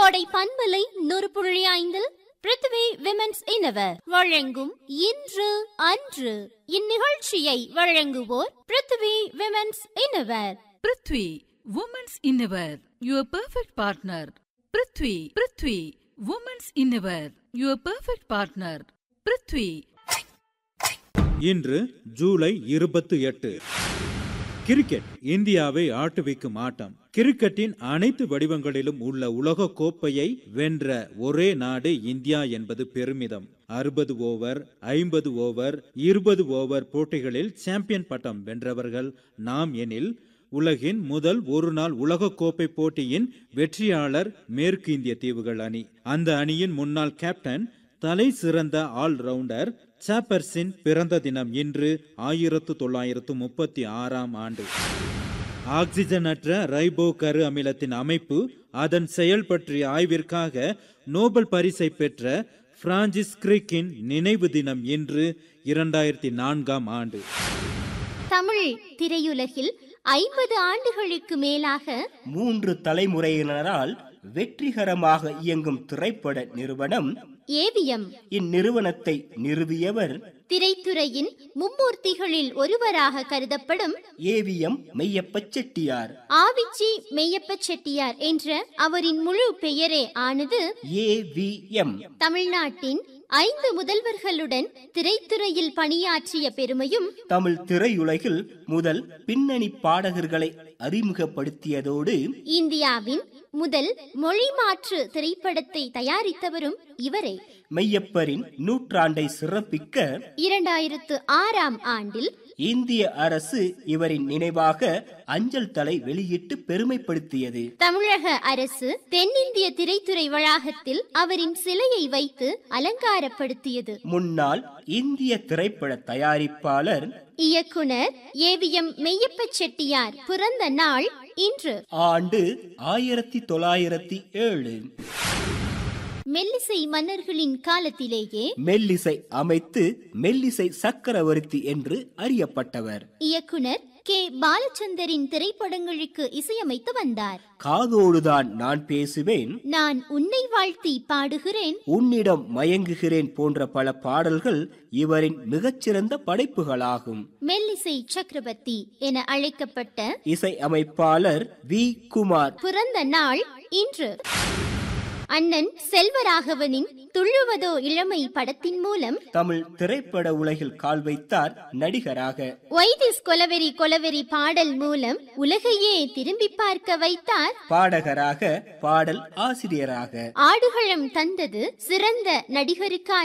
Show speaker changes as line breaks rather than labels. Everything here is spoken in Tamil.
கோடை பன்மலை நூறு புள்ளி ஐந்தில் பிருத்வி விமென்ஸ் இனவர் வழங்கும் இன்று அன்று இந்நிகழ்ச்சியை வழங்குவோர் Prithvi women's innerwear
Prithvi women's innerwear your perfect partner Prithvi Prithvi women's innerwear your perfect partner Prithvi
இன்று ஜூலை இருபத்தி எட்டு கிரிக்கெட் இந்தியாவை ஆட்டுவிக்கும் ஆட்டம் கிரிக்கெட்டின் அனைத்து வடிவங்களிலும் உள்ள உலக கோப்பையை வென்ற ஒரே நாடு இந்தியா என்பது பெருமிதம் அறுபது ஓவர் ஐம்பது ஓவர் இருபது ஓவர் போட்டிகளில் சாம்பியன் பட்டம் வென்றவர்கள் நாம் எனில் உலகின் முதல் ஒரு நாள் உலகக்கோப்பை போட்டியின் வெற்றியாளர் மேற்கு இந்திய தீவுகள் அணி அந்த அணியின் முன்னாள் கேப்டன் தலை சிறந்த ஆல்ரவுண்டர் சாப்பர்ஸின் பிறந்த தினம் இன்று ஆயிரத்து தொள்ளாயிரத்து முப்பத்தி ஆறாம் ஆண்டு ஆக்சிஜனற்ற ரைபோ கரு அமிலத்தின் அமைப்பு அதன் செயல் பற்றிய ஆய்விற்காக நோபல் பரிசை பெற்ற பிரான்சிஸ் கிரிக்கின் நினைவு தினம் இன்று இரண்டாயிரத்தி நான்காம் ஆண்டு
தமிழ் திரையுலகில் ஐம்பது ஆண்டுகளுக்கு மேலாக
மூன்று தலைமுறையினரால் வெற்றிகரமாக இயங்கும் திரைப்பட நிறுவனம்
ஏவிஎம்
இந்நிறுவனத்தை நிறுவியவர்
திரைத்துறையின் மும்மூர்த்திகளில் ஒருவராக கருதப்படும்
ஏவிஎம் மெய்யப்ப செட்டியார்
ஆவிச்சி மெய்யப்ப செட்டியார் என்ற அவரின் முழு பெயரே ஆனது
ஏவிஎம்
தமிழ்நாட்டின் ஐந்து முதல்வர்களுடன் திரைத்துறையில் பணியாற்றிய பெருமையும்
தமிழ் திரையுலகில் முதல் பின்னணி பாடகர்களை அறிமுகப்படுத்தியதோடு
இந்தியாவின் முதல் மொழி மாற்று திரைப்படத்தை தயாரித்தவரும் இவரே
மெய்யப்பரின் நூற்றாண்டை சிறப்பிக்க
இரண்டாயிரத்து ஆறாம் ஆண்டில்
இந்திய அரசு இவரின் நினைவாக அஞ்சல் தலை வெளியிட்டு பெருமைப்படுத்தியது
தமிழக அரசு தென்னிந்திய திரைத்துறை வளாகத்தில் அவரின் சிலையை வைத்து அலங்காரப்படுத்தியது
முன்னாள் இந்திய திரைப்பட தயாரிப்பாளர்
இயக்குனர் ஏவிஎம் மெய்யப்ப செட்டியார் பிறந்த நாள் இன்று
ஆண்டு ஆயிரத்தி தொள்ளாயிரத்தி ஏழு
மெல்லிசை மன்னர்களின் காலத்திலேயே
மெல்லிசை அமைத்து மெல்லிசை சக்கரவர்த்தி என்று அறியப்பட்டவர்
இயக்குனர் கே பாலச்சந்தரின் திரைப்படங்களுக்கு இசையமைத்து வந்தார்
காதோடுதான் நான் பேசுவேன்
நான் உன்னை வாழ்த்தி பாடுகிறேன்
உன்னிடம் மயங்குகிறேன் போன்ற பல பாடல்கள் இவரின் மிகச்சிறந்த படைப்புகளாகும்
மெல்லிசை சக்கரவர்த்தி என அழைக்கப்பட்ட
இசை அமைப்பாளர் வி குமார்
பிறந்த நாள் இன்று அண்ணன் செல்வராகவனின் துள்ளுவதோ இளமை படத்தின் மூலம்
தமிழ் திரைப்பட உலகில் கால் வைத்தார் நடிகராக
வைதிஸ் கொலவெறி கொலவெறி பாடல் மூலம் உலகையே திரும்பி பார்க்க வைத்தார்
பாடகராக பாடல் ஆசிரியராக
ஆடுகளம் தந்தது சிறந்த நடிகருக்கான